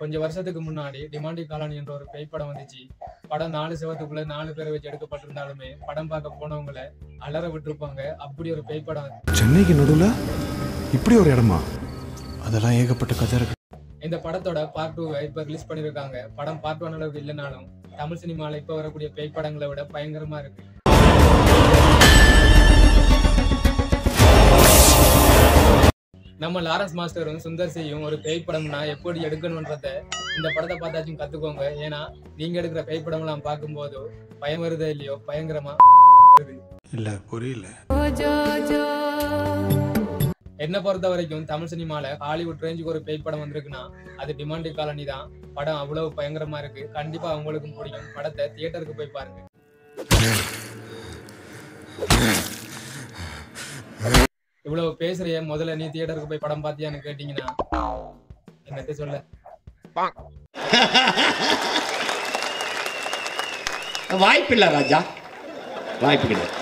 கொஞ்சம் வருஷத்துக்கு முன்னாடி டிமாண்டி காலனி என்ற ஒரு பேய் படம் வந்துச்சு படம் நாலு சிவத்துக்குள்ள நாலு பேரை வச்சு எடுக்கப்பட்டிருந்தாலுமே படம் பார்க்க போனவங்களை அலற விட்டுருப்பாங்க அப்படி ஒரு பேய் படம் அது. சென்னைக்கு நடுவுல இப்படி ஒரு இடமா அதெல்லாம் ஏகப்பட்ட கதை இருக்கு இந்த படத்தோட பார்ட் டூவை இப்ப ரிலீஸ் பண்ணிருக்காங்க படம் பார்ட் ஒன் அளவுக்கு இல்லைனாலும் தமிழ் சினிமால இப்ப வரக்கூடிய பேய் படங்களை விட பயங்கரமா இருக்கு நம்ம லாரன்ஸ் மாஸ்டரும் சுந்தர் சியும் ஒரு பேய் படம்னா எப்படி எடுக்கணும்ன்றத இந்த படத்தை பார்த்தாச்சும் கத்துக்கோங்க ஏன்னா நீங்க எடுக்கிற பேய் படம்லாம் பார்க்கும்போது பயம் வருதோ இல்லையோ பயங்கரமா வருது இல்ல புரியல என்ன பொறுத்த வரைக்கும் தமிழ் சினிமால ஹாலிவுட் ரேஞ்சுக்கு ஒரு பேய் படம் வந்திருக்குன்னா அது டிமாண்டி காலனி தான் படம் அவ்வளவு பயங்கரமா இருக்கு கண்டிப்பா உங்களுக்கும் பிடிக்கும் படத்தை தியேட்டருக்கு போய் பாருங்க இவ்வளவு பேசுறிய முதல்ல நீ தியேட்டருக்கு போய் படம் பார்த்தியான்னு கேட்டீங்கன்னா என்னத்த சொல்ல வாய்ப்பில்லை ராஜா வாய்ப்பு கிடையாது